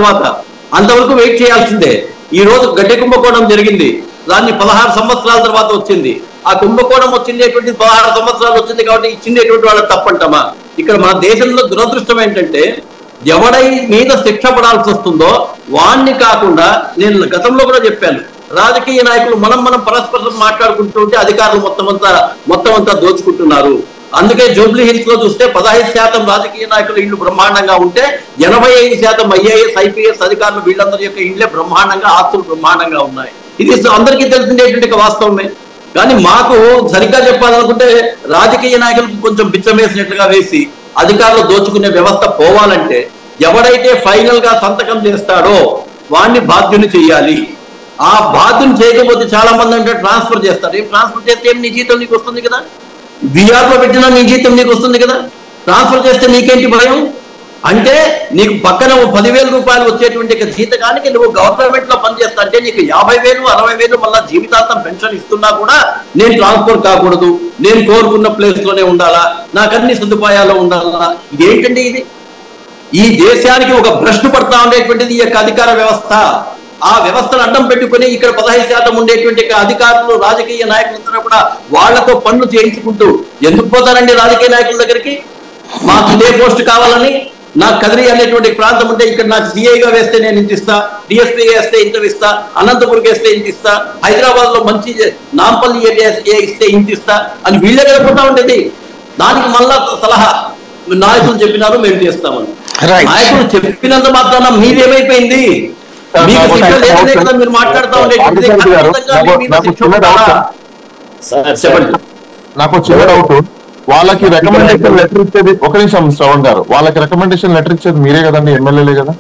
తర్వాత అంతవరకు వెయిట్ చేయాల్సిందే ఈ రోజు గడ్డి కుంభకోణం జరిగింది దాన్ని పదహారు సంవత్సరాల తర్వాత వచ్చింది ఆ కుంభకోణం వచ్చిందేటువంటి పదహారు సంవత్సరాలు వచ్చింది కాబట్టి ఇచ్చిందేటువంటి వాళ్ళ తప్పంటమా ఇక్కడ మన దేశంలో దురదృష్టం ఏంటంటే ఎవడై మీద శిక్ష పడాల్సి వస్తుందో వాణ్ణి కాకుండా నేను గతంలో కూడా చెప్పాను రాజకీయ నాయకులు మనం మనం పరస్పరం మాట్లాడుకుంటుంటే అధికారులు మొత్తం అంతా మొత్తం అంతా దోచుకుంటున్నారు అందుకే జూబ్లీ హిల్స్ లో చూస్తే పదహైదు శాతం రాజకీయ నాయకుల ఇల్లు బ్రహ్మాండంగా ఉంటే ఎనభై ఐదు శాతం ఐఏఎస్ ఐపీఎస్ అధికారులు వీళ్ళందరి యొక్క ఇళ్ళే బ్రహ్మాండంగా ఆస్తులు బ్రహ్మాండంగా ఉన్నాయి ఇది అందరికీ తెలిసిందేటువంటి ఒక వాస్తవమే కానీ మాకు సరిగ్గా చెప్పాలనుకుంటే రాజకీయ నాయకులకు కొంచెం బిచ్చమేసినట్లుగా వేసి అధికారులు దోచుకునే వ్యవస్థ పోవాలంటే ఎవడైతే ఫైనల్ గా సంతకం చేస్తాడో వాడిని బాధ్యుని చెయ్యాలి ఆ బాధ్యుని చేయకపోతే చాలా మంది అంటే ట్రాన్స్ఫర్ చేస్తారు ఏం ట్రాన్స్ఫర్ చేస్తే ఏం నీ జీతం నీకు వస్తుంది కదా బీఆర్ లో పెట్టినా నీ జీతం నీకు వస్తుంది కదా ట్రాన్స్ఫర్ చేస్తే నీకేంటి భయం అంటే నీకు పక్కన ఓ పదివేల రూపాయలు వచ్చేటువంటి ఒక జీతకానికి నువ్వు గవర్నమెంట్ లో పనిచేస్తా అంటే నీకు యాభై వేలు అరవై వేలు మళ్ళా జీవితాంతం పెన్షన్ ఇస్తున్నా కూడా నేను ట్రాన్స్ఫర్ కాకూడదు నేను కోరుకున్న ప్లేస్ లోనే ఉండాలా నాకు అన్ని సదుపాయాలు ఉండాలా ఇదేంటండి ఇది ఈ దేశానికి ఒక భ్రష్టు పడతా ఉండేటువంటిది ఈ యొక్క అధికార వ్యవస్థ ఆ వ్యవస్థను అడ్డం పెట్టుకుని ఇక్కడ పదహైదు శాతం ఉండేటువంటి యొక్క అధికారులు రాజకీయ నాయకులందరూ కూడా వాళ్లతో పనులు చేయించుకుంటూ ఎందుకు పోతారండి రాజకీయ నాయకుల దగ్గరికి మాకు ఇదే పోస్ట్ కావాలని నాకు కదిరి అనేటువంటి ప్రాంతం ఉంటే ఇక్కడ నాకు సిఐగా వేస్తే నేను ఇంత ఇస్తా డిఎస్పీ వేస్తే ఇంత ఇస్తా అనంతపురం వేస్తే ఇంత ఇస్తా హైదరాబాద్ లో మంచి నాంపల్లి ఏరియా ఇస్తే ఇంత ఇస్తా అని వీళ్ళే కలుపుకుంటా ఉండేది దానికి మళ్ళా సలహా నాయకులు చెప్పినారు మేము చేస్తామని Right. నాయకులు చెప్పినంత మాత్రాన మీరేమైపోయింది మీకు నాకు శిక్ష ఒక లేదనే కదా డౌట్ మీరు మాట్లాడుతూ ఉండేటువంటిది ఆదిత్య గారు, ఖచ్చితంగా నాకు- మీ మీద నాకు శిక్ష చిన్న ఉండాలా? డౌట్. సార్ చెప్పండి నాకు చిన్న డౌట్ వాళ్ళకి రికమెండేషన్ లెటర్ ఇచ్చేది ఒక నిమిషం శ్రవణ్ గారు వాళ్ళకి రికమెండేషన్ లెటర్ ఇచ్చేది మీరే కదండి ఎమ్మెల్యేలే కదా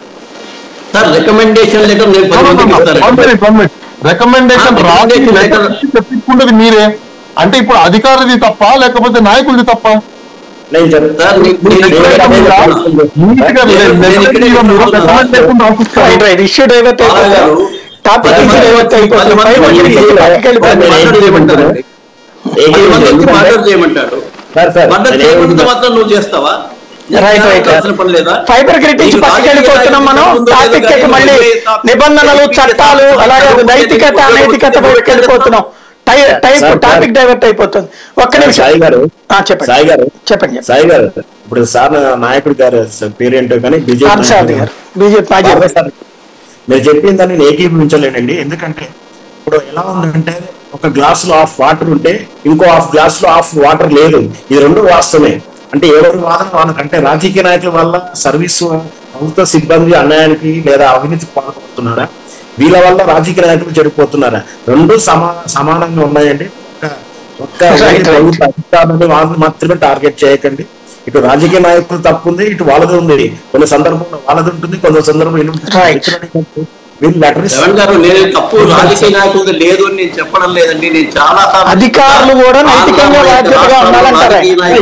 సార్ రికమెండేషన్ లెటర్ నేను పది మందికి ఇస్తాను. రికమెండేషన్ ఆ, రాసి recommendation లెటర్ letter- చెప్పించుకున్నది మీరే అంటే ఇప్పుడు అధికారిది తప్ప లేకపోతే నాయకుడిది తప్ప నేను చెప్తా సార్ నీ- నేను ఇక్కడే నీట్గా చెప్తున్నా. లె- నేను లెటర్ ఇక్కడే ఇవ్వను, చెప్తున్నా. recommendation రాసిస్తారు. రైట్ రైట్ ఇష్యూ డైవర్ట్ అయిపోతుంది గారు, టాపిక్ పది ఇష్యూ మంది- డైవర్ట్ అయిపోతుంది పది మంది పైన వచ్చి వచ్చి పక్కకి వెళ్ళిపోతుంది. నేను మాట్లాడు చేయమంటారండి. పది మంది వచ్చి మాట్లాడు చేయమంటారు సార్ సార్ మర్డర్ నేను చేయకుండా ఏమంటున్నా- మాత్రం నువ్వు చేస్తావా నీకు రైట్ రైట్ చేయాల్సిన పని లేదా ఫైబర్ గ్రిడ్ నుంచి నీకు పక్కకి వెళ్ళిపోతున్నాం మనం రాజకీయ నాయకులు టాపిక్ కి ఉందో మళ్ళీ లేదో కానీ నిబంధనలు చెప్పి చట్టాలు చెప్పి అలాగే చెప్పి నైతికత చెప్పి అనైతికత చెప్పి వైపుకి వెళ్ళిపోతున్నాం టై- type sir, topic sir. Divert అయిపోతుంది ఒక్క నిమిషం సాయి గారు ఆ, చెప్పండి సాయి గారు చెప్పండి చెప్పండి సాయి గారు ఇప్పుడు సార్ నాయకుడు గారు సార్ పేరేంటో కానీ పార్థసారథి గారు బీజేపీ మాజీ పార్థసారథి. మీరు చెప్పిన దాన్ని నేను ఏకీభవించలేనండి ఎందుకంటే ఇప్పుడు ఎలా ఉందంటే ఒక గ్లాస్ లో హాఫ్ వాటర్ ఉంటే ఇంకో హాఫ్ గ్లాస్ లో హాఫ్ వాటర్ లేదు ఇది రెండు వాస్తవమే అంటే ఎవరి వాదన వాళ్ళకంటే రాజకీయ నాయకుల వల్ల సర్వీస్ ప్రభుత్వ సిబ్బంది అన్యాయానికి లేదా అవినీతి పాల్పడుతున్నారా వీళ్ళ వల్ల రాజకీయ నాయకులు చెడిపోతున్నారా రెండు సమా సమానంగా ఉన్నాయండి ఒక- ఒక్క Right, right. ప్రభుత్వ అధికారులను వాళ్ళని మాత్రమే టార్గెట్ చేయకండి ఇటు రాజకీయ నాయకులు తప్పు ఉంది ఇటు వాళ్ళది ఉంది కొన్ని సందర్భంలో వాళ్ళది ఉంటుంది కొన్ని సందర్భంలో వీళ్ళు ఉంటుంది. Right. వీళ్ళు లెటర్ జగన్ గారు నేను తప్పు రాజకీయ నాయకులది లేదు అని నేను చెప్పడం లేదండి నేను చాలా సార్లు అధికారులు కూడా నైతికంగా బాధ్యతగా ఉండాలంటారా?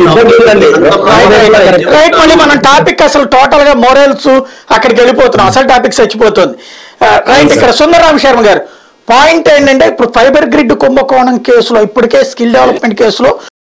రైట్ మళ్ళీ మనం టాపిక్ అసలు టోటల్ గా మోరల్స్ అక్కడికి వెళ్ళిపోతున్నాం అసలు టాపిక్ చచ్చిపోతుంది రైట్ ఇక్కడ సుందరరామ శర్మ గారు పాయింట్ ఏంటంటే ఇప్పుడు ఫైబర్ గ్రిడ్ కుంభకోణం కేసులో ఇప్పటికే స్కిల్ డెవలప్మెంట్ కేసులో